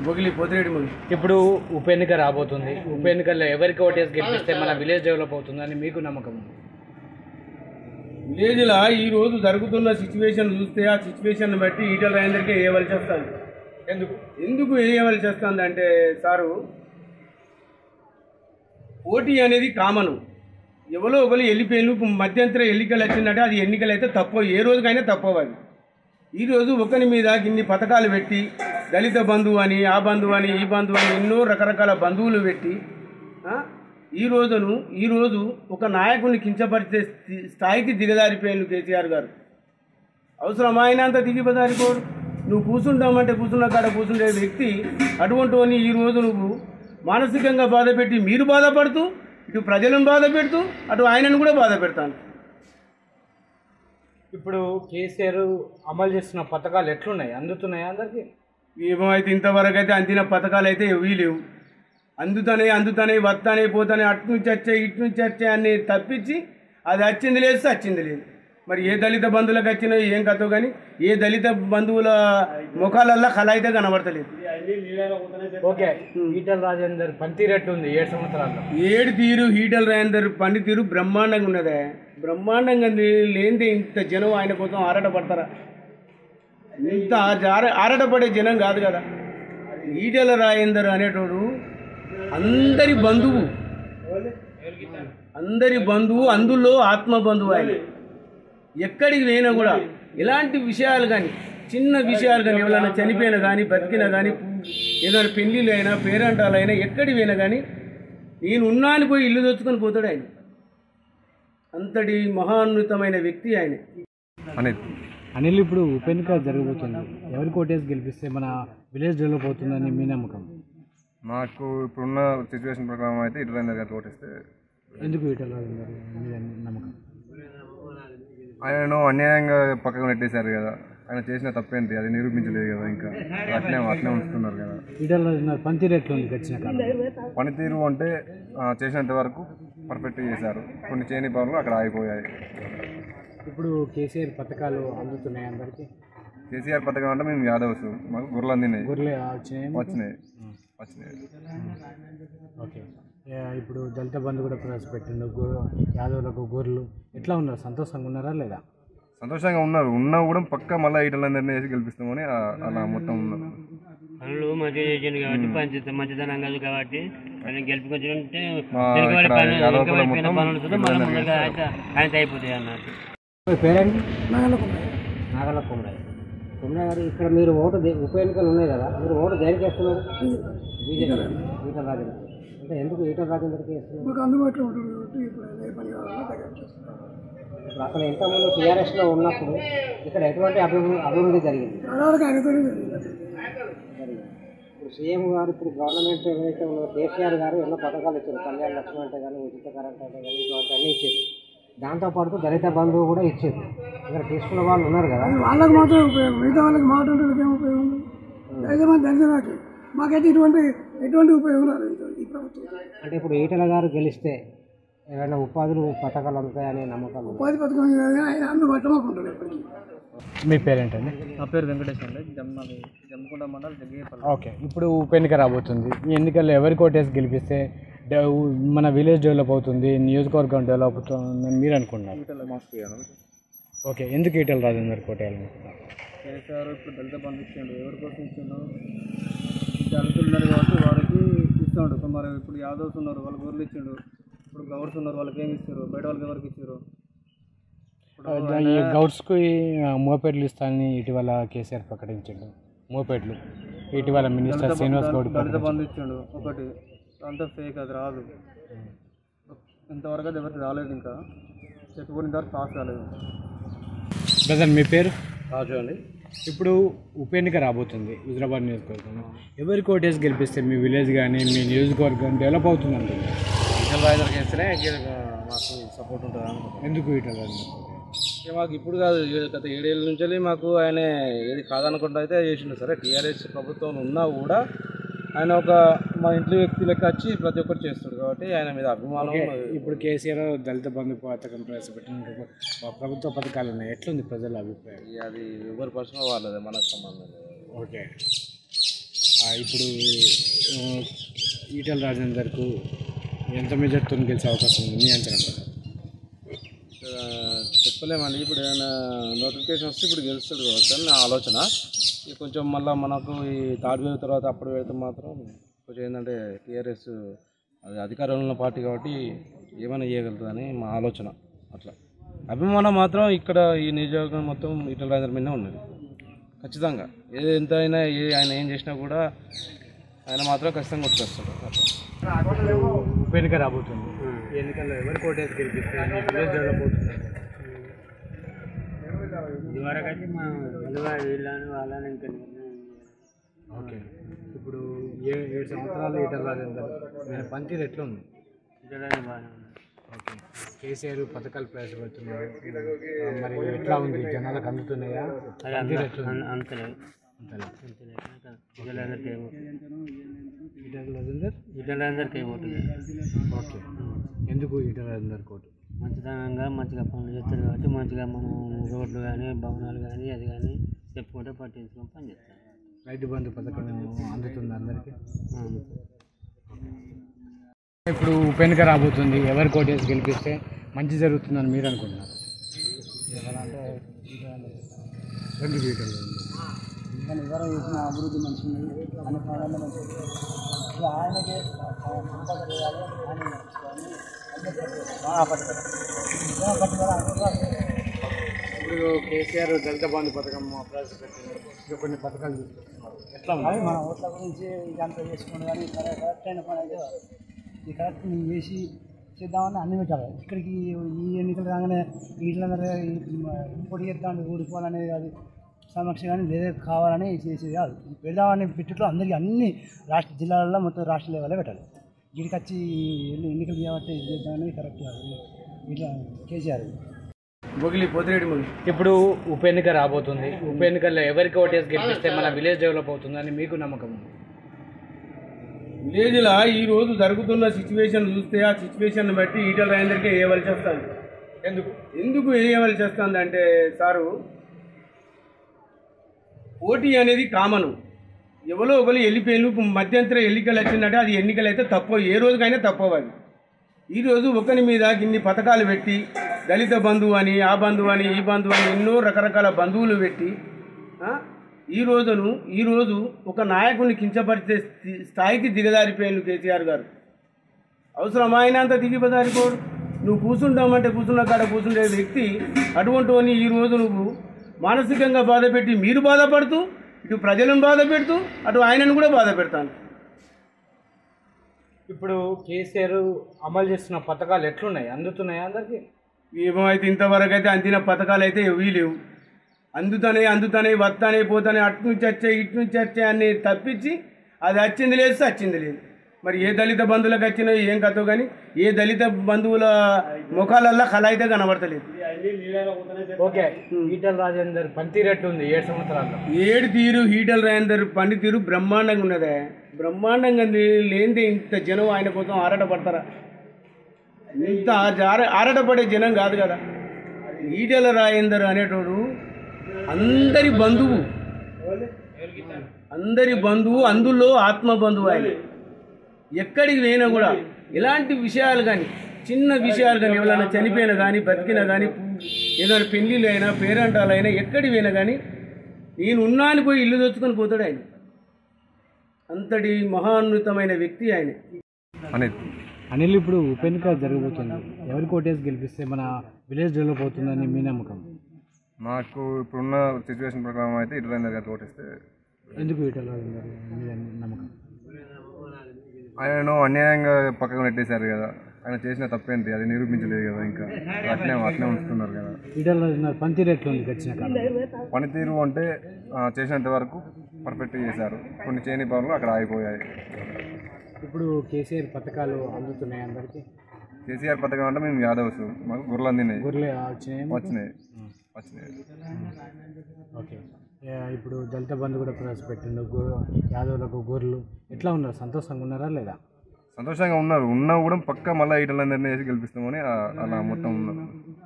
మొగిలి పోతిరెడ్డి మొగిలి ఇప్పుడు ఉప ఎన్నిక రాబోతుంది ఉప ఎన్నికల్లో ఎవరికి ఓటేసి గెలిపిస్తే మన విలేజ్ డెవలప్ అవుతుందని మీకు నమ్మకం ఉంది? విలేజ్లో ఈ రోజు జరుగుతున్న సిచ్యువేషన్ చూస్తే ఆ సిచ్యువేషన్ బట్టి ఈటల రాజేందర్కి వేయవలసి వస్తుంది ఎందుకు ఎందుకు వేయవలసి వస్తుంది అంటే సారు పోటీ అనేది కామను ఎవరో ఒకరు వెళ్ళిపోయిన మధ్యంతర ఎన్నికలు వచ్చిందంటే అది ఎన్నికలు అయితే తప్ప ఏ రోజుకైనా తప్పవు అది ఈరోజు ఒకరి మీద ఇన్ని పథకాలు పెట్టి దళిత బంధువు అని ఆ బంధువు అని ఈ బంధువు అని ఎన్నో రకరకాల బంధువులు పెట్టి ఆ, ఈ రోజును ఈరోజు ఒక నాయకుడిని కించపరిచే స్థి- స్థాయికి దిగజారిపోయాను కేసీఆర్ గారు అవసరం ఆయన అంత దిగిపదారిపోడు నువ్వు కూర్చుంటామంటే కూర్చున్న కాడ కూర్చుండే వ్యక్తి అటువంటి వాడిని ఈ రోజు నువ్వు మానసికంగా బాధ పెట్టి మీరు బాధపడుతూ ఇటు ప్రజలను బాధ పెడుతూ అటు ఆయనను కూడా బాధ పెడతాను ఇప్పుడు కేసీఆర్ అమలు చేస్తున్న పథకాలు ఎట్లున్నాయి అందుతున్నాయా అందరికి ఏమైతే ఇంతవరకు అయితే అందిన పథకాలు అయితే ఏవీ లేవు అందుతానే అందుతానే వస్తానే పోతానే అటు నుంచి వచ్చాయి ఇటు నుంచి వచ్చాయి అని తప్పించి అది వచ్చింది లేదు వచ్చింది లేదు మరి ఏ దళిత బంధువులకు వచ్చినాయో ఏం కథో కానీ ఏ దళిత బంధువుల ముఖాలల్లో కళ అయితే కనబడతలేదు ఓకే ఈటల రాజేందర్ పనితీరెట్టు ఉంది ఏడు సంవత్సరాల్లో ఏడు తీరు హీటల్ రాయందరు పని తీరు బ్రహ్మాండంగా ఉన్నదే బ్రహ్మాండంగా లే- లేనిదే ఇంత జనం ఆయన కోసం ఆరాట పడతారా ఇంత ఆర- ఆరాటపడే జనం కాదు కదా ఈటెల రాజేందర్ అనేటోడు అందరి బంధువు అందరి బంధువు అందులో ఆత్మ బంధువు ఆయన ఎక్కడికి పోయినా కూడా ఎలాంటి విషయాలు కానీ చిన్న విషయాలు కానీ ఎవరైనా చనిపోయినా కానీ బతికినా కానీ ఏదైనా పెళ్ళిళ్ళు అయినా పేరంటాలైనా ఎక్కడికి పోయినా కానీ నేను ఉన్నా అని పోయి ఇల్లు తెచ్చుకొని పోతాడు ఆయన అంతటి మహాన్వితమైన వ్యక్తి ఆయన అనేది అనిల్ ఇప్పుడు ఉప ఎన్నిక జరగబోతుంది ఎవరికి ఓటేసి గెలిపిస్తే మన విలేజ్ డెవలప్ అవుతుందని మీ నమ్మకం నాకు ఇప్పుడున్న సిచ్యువేషన్ ప్రకారం అయితే ఇటు రైందర్ గారికి ఓటేస్తే ఎందుకు ఈటల రాజేందర్ మీద నమ్మకం ఆయనను అన్యాయంగా పక్కకు నెట్టేశారు కదా ఆయన చేసిన తప్పేంటి అది నిరూపించలేదు కదా ఇంకా అట్నే అట్నే ఉంచుతున్నారు కదా ఈటల రాజేందర్ పనితీరు ఎట్లుంది గడిచిన కాలం పనితీరు అంటే ఆ, చేసినంత వరకు పర్ఫెక్ట్గా చేశారు కొన్ని చేయని పనులు అక్కడ ఆగిపోయాయి ఇప్పుడు కేసీఆర్ పథకాలు అందుతున్నాయి అందరికి కేసీఆర్ పథకం అంటే మేము యాదవ్స్ మాకు గొర్రెలు అందినాయి గొర్రెలు వచ్చినాయి వచ్చినాయి వచ్చినాయి ఓకే ఏ, ఇప్పుడు దళిత బంధు కూడా ప్రవేశపెట్టిండు గో- యాదవులకు గొర్రెలు ఎట్లా ఉన్నారు సంతోషంగా ఉన్నారా లేదా సంతోషంగా ఉన్నారు ఉన్నా కూడా పక్క మళ్ళీ ఈటలందరినీ వేసి గెలిపిస్తామని ఆ- అలా మొత్తం ఉన్నారు పనులు మంచిగా చేసిండు కాబట్టి మంచి మంచిదనం కాదు కాబట్టి ఆయన గెలుపుకొచ్చుకుంటే మా వెనుకబడి ఇక్కడ పనులు యాదవ కులం వెనుకబడిపోయిన మొత్తం పనులు చూస్తే మనం ముందుగా అయితే ఆయన అయిపోతాయి అన్నట్టు పేరెంట్ నాగల కుమార్ నాగల కుమరయ్య కుమరయ్య గారు ఇక్కడ మీరు ఓటు దే- ఉప ఎన్నికలు ఉన్నాయి కదా మీరు ఓటు దేనికి వేస్తున్నారు బీజేపీ ఈటల రాజేందర్ అంటే ఎందుకు ఈటల రాజేందర్కి వేస్తున్నారు మాకు అందుబాటులో ఉంటుంది కాబట్టి ఇప్పుడు ఆయన ఏ పని కావాలన్నా దగ్గర చేస్తున్నాం ఇప్పుడు అసలు ఇంతకుముందు టీఆర్ఎస్లో ఉన్నప్పుడు ఇక్కడ ఎటువంటి అభివృద్ధి అభివృద్ధి జరిగింది ప్రణాళిక ఆయనతోనే జరిగింది ఇప్పుడు సీఎం గారు ఇప్పుడు గవర్నమెంట్ ఏవైతే ఉన్నదో కేసీఆర్ గారు ఎన్నో పథకాలు ఇచ్చారు కళ్యాణ లక్ష్మి అంటే కానీ ఉచిత కరెంట్ అంటే కానీ ఇటువంటి అన్నీ ఇచ్చారు దాంతోపాటు దళిత బంధువు కూడా ఇచ్చారు ఇక్కడ తీసుకున్న వాళ్ళు ఉన్నారు కదా అది వాళ్ళకి మాత్రమే ఉపయోగం మిగతా వాళ్ళకి మాట వాళ్ళకి ఏం ఉపయోగం ఉంది దళితమంది దళితరాకి మాకైతే ఇటువంటి ఎటువంటి ఉపయోగం రాలేదు ఈ ప్రభుత్వం అంటే ఇప్పుడు ఈటల గారు గెలిస్తే ఏమైనా ఉపాధులు పథకాలు అందుతాయనే నమ్మకం ఉంది. ఉపాధి పథకం కాదు కానీ ఆయన అందుబాటులో మాకు ఉంటుంది ఎప్పటికీ మీ పేరెంట్ అండి నా పేరు వెంకటేష్ అండి జమ్మ జమ్మకొండ మండలం జగ్గేపల్లి ఓకే ఇప్పుడు ఉప ఎన్నిక రాబోతుంది ఈ ఎన్నికల్లో ఎవరికి ఓటేసి గెలిపిస్తే డె- మన విలేజ్ డెవలప్ అవుతుంది నియోజకవర్గం డెవలప్ అవుతుందని మీరు అనుకుంటున్నారు ఓకే ఎందుకు ఈటల రాజేందర్ కోటేయాలనుకుంటున్నారు కేసీఆర్ ఇప్పుడు దళిత బంధు ఇచ్చిండు ఎవరి కోసం ఇచ్చిండు దళితులు ఉన్నారు కాబట్టి వారికి ఇస్తాడు ఇప్పుడు మరి ఇప్పుడు యాదవ్స్ ఉన్నారు వాళ్ళు గొర్రెలు ఇచ్చిండు ఇప్పుడు గౌడ్స్ ఉన్నారు వాళ్ళకి ఏమి ఇచ్చారు బయట వాళ్ళకి ఎవరికి ఇచ్చారు ఈ గౌడ్స్కి ఆ, మోపెడ్లు ఇస్తానని ఇటీవల కేసీఆర్ ప్రకటించాడు మోపెడ్లు ఇటీవల మినిస్టర్ శ్రీనివాస్ గౌడ్ దళిత బంధు ఇచ్చిండు ఒకటి అంతా ఫేక్ అది రాదు ఇంతవరకు అది ఎవరికి రాలేదు ఇంకా చెప్పుకుని ఇంతవరకు పాస్ కాలేదు బ్రదర్ మీ పేరు రాజు అండి ఇప్పుడు ఉప ఎన్నిక రాబోతుంది హుజరాబాద్ నియోజకవర్గం ఎవరికి ఓటేసి గెలిపిస్తే మీ విలేజ్ కానీ మీ నియోజకవర్గం డెవలప్ అవుతుంది అంటున్నారు విజయ్ రాజర్ చేస్తేనే మాకు సపోర్ట్ ఉంటుంది అనుకుంటున్నాం ఎందుకు ఈటల రాజేందర్ కోటేయాలి? ఇక మాకు ఇప్పుడు కాదు ఏ- గత ఏడేళ్ళ నుంచి మాకు ఆయన ఏది కాదనుకుంటా అయితే చేసిండు సరే టీఆర్ఎస్ ప్రభుత్వం ఉన్నా కూడా ఆయన ఒక మా ఇంట్లో వ్యక్తి లెక్క వచ్చి ప్రతి ఒక్కరు చేస్తాడు కాబట్టి ఆయన మీద అభిమానం ఇప్పుడు కేసీఆర్ దళిత బంధు పథకం ప్రవేశపెట్టిన ప్రభుత్వ పథకాలు ఉన్నాయి ఎట్లుంది ప్రజల అభిప్రాయం అది ఎవరి పర్సనల్ వాళ్ళది మనకు సంబంధం లేదు ఓకే ఆ, ఇప్పుడు ఆ, ఈటల రాజేందర్కు ఎంత మెజార్టీతో గెలిచే అవకాశం ఉంది మీ అంచనా ప్రకారం? చెప్పలేమండి ఇప్పుడు ఏమైనా నోటిఫికేషన్ వస్తే ఇప్పుడు గెలుస్తాడు కావచ్చు అని నా ఆలోచన ఇది కొంచెం మళ్ళీ మనకు ఈ థర్డ్ వేవ్ తర్వాత అప్పుడు పెడితే మాత్రం కొంచెం ఏంటంటే టీఆర్ఎస్ అది అధికారంలో ఉన్న పార్టీ కాబట్టి ఏమైనా చేయగలుగుతుందని మా ఆలోచన అట్లా అభిమానం మాత్రం ఇక్కడ ఈ నియోజకవర్గం మొత్తం ఈటల రాజేంద్ర మీదనే ఉన్నది ఖచ్చితంగా ఏది ఎంత అయినా ఏ ఆయన ఏం చేసినా కూడా ఆయన మాత్రం ఖచ్చితంగా కొట్టుకొస్తాడు అట్లా ఉప ఎన్నిక రాబోతుంది ఈ ఎన్నికల్లో ఎవరు కోటేసి గెలిపిస్తే మీ విలేజ్ డెవలప్ అవుతుంది ఇదివరకు అయితే మా విలువ వీళ్ళని వాళ్ళని ఇంకా నిర్ణయం చేయాలి. ఓకే ఇప్పుడు ఏ ఏడు సంవత్సరాలు ఈటల రాజేందర్ ఆయన పనితీరు ఎట్లా ఉంది ఇతరులని బాగానే ఉంది. ఓకే కేసీఆర్ పథకాలు ప్రవేశపెడుతున్నారు ఆ, మరి ఎట్లా ఉంది జనాలకు అందుతున్నాయా అది పనితీరు అంత- ఎట్లా ఉంది అం- అంతలేదు అంతేనా? అంతలేదు ఇతరులందరికీ ఏమో ఈటల రాజేందర్ ఇతరులందరికీ ఏమవుతుంది ఓకే ఎందుకు ఈటల రాజేందర్ కోటు మంచితనంగా మంచిగా పనులు చేస్తారు కాబట్టి మంచిగా మనం రోడ్లు కానీ భవనాలు కానీ అది కానీ చెప్పుకుంటే పట్టించుకొని పని చేస్తాం రైతు బంధు పథకం అందుతుంది అందరికీ ఆ, అంతే. ఇప్పుడు ఉప ఎన్నిక రాబోతుంది ఎవరు కోటేసి గెలిపిస్తే మంచి జరుగుతుందని మీరు అనుకుంటున్నారు రెండు ఈటల కానీ ఎవరు చేసిన అభివృద్ధి మంచిగా ఉన్నది అన్ని పనులలో మంచిగా ఉంది. ఇక ఆయనకే సంపద చేయాలి ఆయన నడుచుకోవాలి అన్ని పట్టుకోవాలి. బాగా పట్టుకోవాలి బాగా పట్టుకోవాలి అనుకుంటున్నారు. ఇప్పుడు కేసీఆర్ దళిత బంధు పథకం ప్రవేశపెట్టింది ఇంకా కొన్ని పథకాలు తీసుకొస్తున్నారు ఎట్లా ఉంది అవి మన ఓట్ల గురించి ఇదంతా చేసుకుని కానీ కరెక్ట్ కరెక్ట్ అయిన పని అయితే కాదు. ఈ కరెక్ట్ నేను చేసి చేద్దామని అన్ని పెట్టాలి ఇక్కడికి ఈ ఎన్నికలు రాగానే వీళ్ళందరూ ఇంకోటి చేద్దాం ఊడిపోవాలనేది అది సమస్య కానీ లేదే కావాలని చేసేది కాదు పెడదామని పెట్టుట్లో అందరికీ అన్ని రాష్ట్ర జిల్లాలలో మొత్తం రాష్ట్ర లెవెల్లో పెట్టాలి వీడికి వచ్చి ఎన్ని- ఎన్నికలు చేయబట్టి ఇది చేద్దామనేది కరెక్ట్ కాదు ఇట్లా కేసీఆర్ మొగిలి పొదిరేడు మొగిలి ఇప్పుడు ఉప ఎన్నిక రాబోతుంది ఉప ఎన్నికల్లో ఎవరికి ఓటేసి గెలిపిస్తే మన విలేజ్ డెవలప్ అవుతుందని మీకు నమ్మకం ఉంది విలేజ్లో ఈ రోజు జరుగుతున్న సిచ్యువేషన్ చూస్తే ఆ సిచ్యువేషన్ బట్టి ఈటల రాజేందర్కే వేయవలసి వస్తుంది ఎందుకు ఎందుకు వేయవలసి వస్తుంది అంటే సారు పోటీ అనేది కామను ఎవరో ఒకరు వెళ్ళిపోయిన మధ్యంతర ఎన్నికలు వచ్చిందంటే అది ఎన్నికలు అయితే తప్ప ఏ రోజుకైనా తప్పవు అది ఈరోజు ఒకరి మీద ఇన్ని పథకాలు పెట్టి దళిత బంధువు అని ఆ బంధువు అని ఈ బంధువు అని ఎన్నో రకరకాల బంధువులు పెట్టి ఆ, ఈ రోజును ఈరోజు ఒక నాయకుడిని కించపరిచే స్థి- స్థాయికి దిగజారిపోయాను కేసీఆర్ గారు అవసరం ఆయన అంత దిగిపదారిపోడు నువ్వు కూర్చుంటామంటే కూర్చున్న కాడ కూర్చుండే వ్యక్తి అటువంటి వాడిని ఈ రోజు నువ్వు మానసికంగా బాధ పెట్టి మీరు బాధపడుతూ ఇటు ప్రజలను బాధ పెడుతూ అటు ఆయనను కూడా బాధ పెడతాను ఇప్పుడు కేసీఆర్ అమలు చేస్తున్న పథకాలు ఎట్లున్నాయి అందుతున్నాయా అందరికి ఏమో అయితే ఇంతవరకు అయితే అందిన పథకాలు అయితే ఏవీ లేవు అందుతానే అందుతానే వస్తానే పోతానే అటు నుంచి వచ్చాయి ఇటు నుంచి వచ్చాయి అని తప్పించి అది వచ్చింది లేదు వచ్చింది లేదు మరి ఏ దళిత బంధువులకు వచ్చినాయో ఏం కథో కానీ ఏ దళిత బంధువుల ముఖాలల్లో కళ అయితే కనబడతలేదు ఓకే ఈటల రాజేందర్ పనితీరు ఎట్లుంది ఏడు సంవత్సరాల్లో ఏడు తీరు హీటల్ రాయందరు పని తీరు బ్రహ్మాండంగా ఉన్నదే బ్రహ్మాండంగా లే- లేనిదే ఇంత జనం ఆయన కోసం ఆరాటపడతారా ఇంత ఆర- ఆరాటపడే జనం కాదు కదా ఈటెల రాయందర్ అనేటోడు అందరి బంధువు అందరి బంధువు అందులో ఆత్మ బంధువు ఆయన ఎక్కడికి పోయినా కూడా ఎలాంటి విషయాలు కానీ చిన్న విషయాలు కానీ ఎవరైనా చనిపోయినా కానీ బతికినా కానీ ఏదైనా పెళ్ళిళ్ళు అయినా పేరంటాలైనా ఎక్కడికి పోయినా కానీ నేను ఉన్నా అని పోయి ఇల్లు తెచ్చుకొని పోతాడు ఆయన అంతటి మహాన్వితమైన వ్యక్తి ఆయన అనేది అనిల్ ఇప్పుడు ఉప ఎన్నిక జరగబోతుంది ఎవరికి ఓటేసి గెలిపిస్తే మన విలేజ్ డెవలప్ అవుతుందని మీ నమ్మకం నాకు ఇప్పుడున్న సిచ్యువేషన్ ప్రకారం అయితే ఇటు రైందర్ గారికి ఓటేస్తే ఎందుకు ఈటల రాజేందర్ మీద నమ్మకం ఆయనను అన్యాయంగా పక్కకు నెట్టేశారు కదా ఆయన చేసిన తప్పేంటి అది నిరూపించలేదు కదా ఇంకా అట్నే అట్నే ఉంచుతున్నారు కదా ఈటల రాజేందర్ పనితీరు ఎట్లుంది గడిచిన కాలం పనితీరు అంటే ఆ, చేసినంత వరకు పర్ఫెక్ట్గా చేశారు కొన్ని చేయని పనులు అక్కడ ఆగిపోయాయి ఇప్పుడు కేసీఆర్ పథకాలు అందుతున్నాయి అందరికీ కేసీఆర్ పథకం అంటే మేము యాదవ్స్ మాకు గుర్రలు అందినాయి గొర్రెలు వచ్చినాయి వచ్చినాయి వచ్చినాయి ఓకే ఏ, ఇప్పుడు దళిత బంధు కూడా ప్రవేశపెట్టిండు గో- యాదవులకు గొర్రెలు ఎట్లా ఉన్నారు సంతోషంగా ఉన్నారా లేదా సంతోషంగా ఉన్నారు ఉన్నా కూడా పక్క మళ్ళీ ఈటలందరినీ వేసి గెలిపిస్తామని ఆ- అలా మొత్తం ఉన్నారు పనులు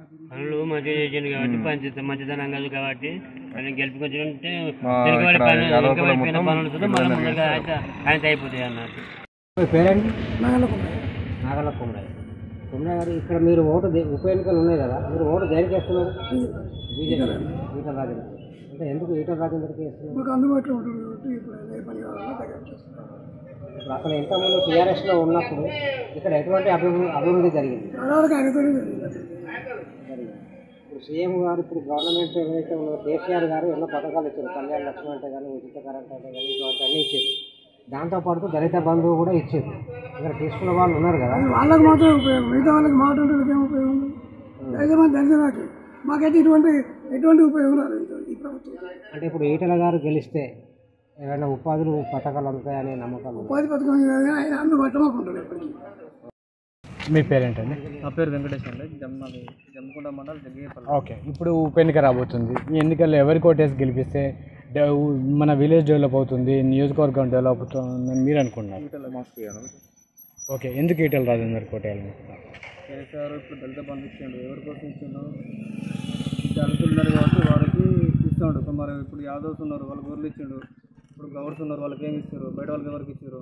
పనులు మంచిగా చేసిండు కాబట్టి మంచి మంచిదనం కాదు కాబట్టి ఆయన గెలుపుకొచ్చుకుంటే మా వెనుకబడి ఇక్కడ పనులు యాదవ వెనుకబడిపోయిన కులం పనులు మొత్తం మళ్ళీ ముందుగా ఆయన ఆయనతో అయిపోతాయి అన్నట్టు మీ పేరేంటి నాగలకుండా నాగల కుమరయ్య కుమరయ్య గారు ఇక్కడ మీరు ఓటు దే- ఉప ఎన్నికలు ఉన్నాయి కదా మీరు ఓటు దేనికి వేస్తున్నారు బీజేపీ ఈటల రాజేందర్ అంటే ఎందుకు ఈటల రాజేందర్కి వేస్తున్నారు మాకు అందుబాటులో ఉంటుంది కాబట్టి ఇప్పుడు ఏ పని కావాలన్నా దగ్గర చేస్తున్నాం ఇప్పుడు అక్కడ ఇంతకుముందు టీఆర్ఎస్లో ఉన్నప్పుడు ఇక్కడ ఎటువంటి అభివృద్ధి అభివృద్ధి జరిగింది చాలా వరకు ఆయనతోనే జరిగింది జరిగింది ఇప్పుడు సీఎం గారు ఇప్పుడు గవర్నమెంట్ ఏదైతే ఉన్నదో కేసీఆర్ గారు ఎన్నో పథకాలు ఇచ్చారు కళ్యాణ లక్ష్మి అంటే కానీ ఉచిత కరెంట్ అంటే కానీ ఇటువంటి అన్నీ ఇచ్చారు దాంతోపాటు దళిత బంధువు కూడా ఇచ్చారు ఇక్కడ తీసుకున్న వాళ్ళు ఉన్నారు కదా అది వాళ్ళకి మాత్రమే ఉపయోగం మిగతా వాళ్ళకి మాట ఉంటే ఏం ఉపయోగం ఉంది అయితే మన దళిత రాజు మాకైతే ఇటువంటి ఎటువంటి ఉపయోగం రాలేదు ఈ ప్రభుత్వం అంటే ఇప్పుడు ఈటల గారు గెలిస్తే ఏమైనా ఉపాధులు పథకాలు అందుతాయనే నమ్మకాలు ఉన్నాయి. ఉపాధి పథకం కాదు, ఆయన అందుబాటులో మాకు ఉంటుంది ఎప్పటికీ మీ పేరేంటండి నా పేరు వెంకటేష్ అండి జమ్మది జమ్మకొండ మండలం జగ్గేపల్లి ఓకే ఇప్పుడు ఉప ఎన్నిక రాబోతుంది ఈ ఎన్నికల్లో ఎవరికి ఓటేసి గెలిపిస్తే డె- మన విలేజ్ డెవలప్ అవుతుంది నియోజకవర్గం డెవలప్ అవుతుందని మీరు అనుకుంటున్నారు ఓకే ఎందుకు ఈటల రాజేందర్ కోటేయాలనుకుంటున్నారు కేసీఆర్ ఇప్పుడు దళిత బంధు ఇచ్చిండు ఎవరి కోసం ఇచ్చిండు దళితులు ఉన్నారు కాబట్టి వారికి ఇస్తాడు ఇప్పుడు మరి ఇప్పుడు యాదవ్స్ ఉన్నారు వాళ్ళు గొర్రెలు ఇచ్చిండు ఇప్పుడు గవర్స్ ఉన్నారు వాళ్ళకి ఏమి ఇస్తారు బయట వాళ్ళకి ఎవరికి ఇచ్చారు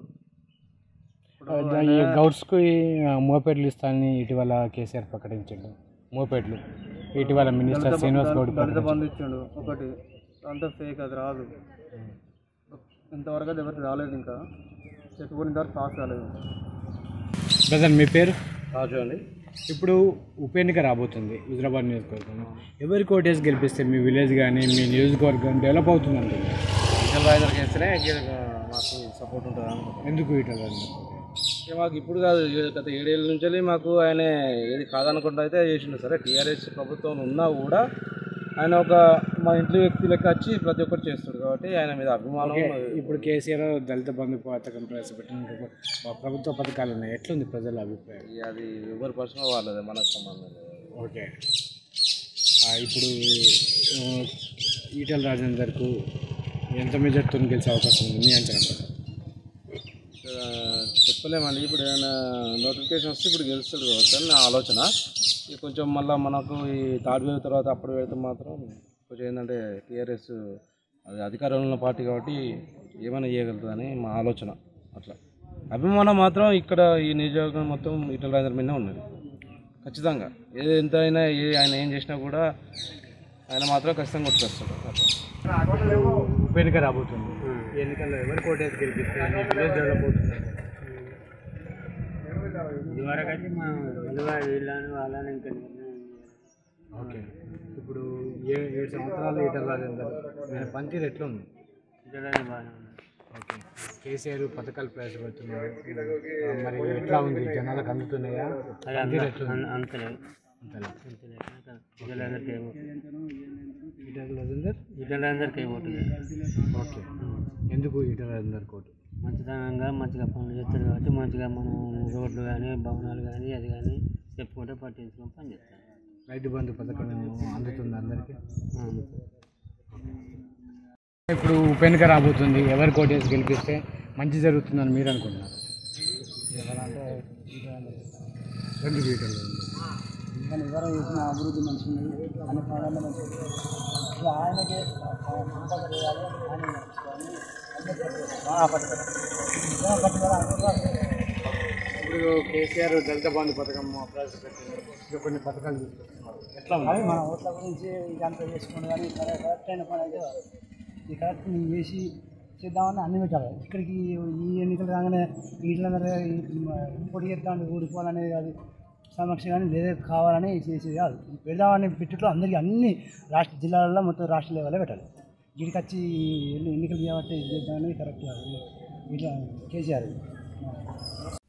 ఈ గౌడ్స్కి ఆ, మోపెడ్లు ఇస్తానని ఇటీవల కేసీఆర్ ప్రకటించాడు మోపెడ్లు ఇటీవల మినిస్టర్ శ్రీనివాస్ గౌడ్ దళిత బంధు ఇచ్చిండు ఒకటి అంతా ఫేక్ అది రాదు ఇంతవరకు అది ఎవరికి రాలేదు ఇంకా చెప్పుకుని ఇంతవరకు పాస్ కాలేదు బ్రదర్ మీ పేరు రాజు అండి ఇప్పుడు ఉప ఎన్నిక రాబోతుంది హుజరాబాద్ నియోజకవర్గం ఎవరికి ఓటేసి గెలిపిస్తే మీ విలేజ్ కానీ మీ నియోజకవర్గం డెవలప్ అవుతుందండి విజయ్ రాజేందర్కి వేస్తేనే మాకు సపోర్ట్ ఉంటుంది అనుకుంటున్నాను ఎందుకు ఈటల రాజేందర్ ఇక మాకు ఇప్పుడు కాదు ఏ- గత ఏడేళ్ళ నుంచి మాకు ఆయన ఏది కాదనుకుంటా అయితే చేసిండు సరే టీఆర్ఎస్ ప్రభుత్వం ఉన్నా కూడా ఆయన ఒక మా ఇంట్లో వ్యక్తి లెక్క వచ్చి ప్రతి ఒక్కరు చేస్తాడు కాబట్టి ఆయన మీద అభిమానం ఇప్పుడు కేసీఆర్ దళిత బంధు పథకం ప్రవేశపెట్టిన ప్ర- ప్రభుత్వ పథకాలు ఉన్నాయి ఎట్లుంది ప్రజల అభిప్రాయం ఇక అది ఎవరి పర్సనల్ వాళ్ళది మనకు సంబంధం లేదు ఓకే ఆ, ఇప్పుడు ఆ, ఈటల రాజేందర్కు ఎంత మెజార్టీతో గెలిచే అవకాశం ఉంది మీ అంచనా ప్రకారం? ఇక చెప్పలేమండి ఇప్పుడు ఏమైనా నోటిఫికేషన్ వస్తే ఇప్పుడు గెలుస్తాడు కావచ్చు అని నా ఆలోచన ఇక కొంచెం మళ్ళీ మనకు ఈ థర్డ్ వేవ్ తర్వాత అప్పుడు వెళ్తే మాత్రం కొంచెం ఏంటంటే టీఆర్ఎస్ అది అధికారంలో ఉన్న పార్టీ కాబట్టి ఏమైనా చేయగలుగుతుందని మా ఆలోచన అట్లా అభిమానం మాత్రం ఇక్కడ ఈ నియోజకవర్గం మొత్తం ఈటల రాజేంద్ర మీదనే ఉన్నది ఖచ్చితంగా ఏది ఎంత అయినా ఏ ఆయన ఏం చేసినా కూడా ఆయన మాత్రం ఖచ్చితంగా కొట్టుకొస్తాడు అట్లా ఉప ఎన్నిక రాబోతుంది ఈ ఎన్నికల్లో ఎవరికి ఓటేసి గెలిపిస్తే మీ విలేజ్ డెవలప్ అవుతుంది ఇదివరకు అయితే మా విలువ వీళ్ళని వాళ్ళని ఇంకా నిర్ణయం ఓకే ఇప్పుడు ఏ ఏడు సంవత్సరాలు ఈటల రాజేందర్ ఆయన పనితీరు ఎట్లా ఉంది చేయడానికి బాగానే ఉంది ఓకే కేసీఆర్ పథకాలు ప్రవేశపెడుతున్నారు ఆ, మరి ఎట్లా ఉంది జనాలకు అందుతున్నాయా అది పనితీరు అంత ఎట్లా ఉంది అం- అంతలేదు అంతేనా? అంతలేదు ఇతరులందరికీ ఏమో ఈటల రాజేందర్ ఇతరులందరికీ ఏమవుతుంది ఓకే ఎందుకు ఈటల రాజేందర్ కోటు మంచితనంగా మంచిగా పనులు చేస్తారు కాబట్టి మంచిగా మనం రోడ్లు కానీ భవనాలు కానీ అది కానీ చెప్పుకుంటే పట్టించుకొని పని చేస్తాం రైతు బంధు పథకం అందుతుంది అందరికీ ఆ, ఇప్పుడు ఉప ఎన్నిక రాబోతుంది ఎవరికి ఓటేసి గెలిపిస్తే మంచి జరుగుతుందని మీరు అనుకుంటున్నారు ఎందుకు ఈటల రాజేందర్ కానీ ఎవరు చేసిన అభివృద్ధి మంచిగా ఉన్నది అన్ని పనులలో మంచిగా ఉంది. ఇక ఆయనకే సంపద చేయాలి ఆయన నడుచుకోవాలి బాగా పట్టుకోవాలి ఇంకా పట్టుకోవాలి అనుకుంటున్నారు. ఇప్పుడు కేసీఆర్ దళిత బంధు పథకం ప్రవేశపెట్టింది ఇంకా కొన్ని పథకాలు తీసుకొస్తున్నారు ఎట్లా ఉంది అది మన ఓట్ల గురించి ఇదంతా చేసుకుని కానీ కరెక్ట్ కరెక్ట్ అయిన పని అయితే కాదు. ఈ కరెక్ట్ నేను చేసి చేద్దామని అన్ని పెట్టాలి ఇక్కడికి ఈ ఎన్నికలు రాగానే వీటిలో ఇంకోటి చేద్దాం ఊడిపోవాలనేది అది సమస్య కానీ లేదే కావాలని చేసేది కాదు పెడదామని పెట్టుట్లో అందరికీ అన్ని రాష్ట్ర జిల్లాలలో మొత్తం రాష్ట్ర లెవెల్లో పెట్టాలి వీడికి వచ్చి ఎన్ని- ఎన్నికలు చేయబట్టి ఇది చేద్దామని కరెక్ట్ కాదు ఇట్లా కేసీఆర్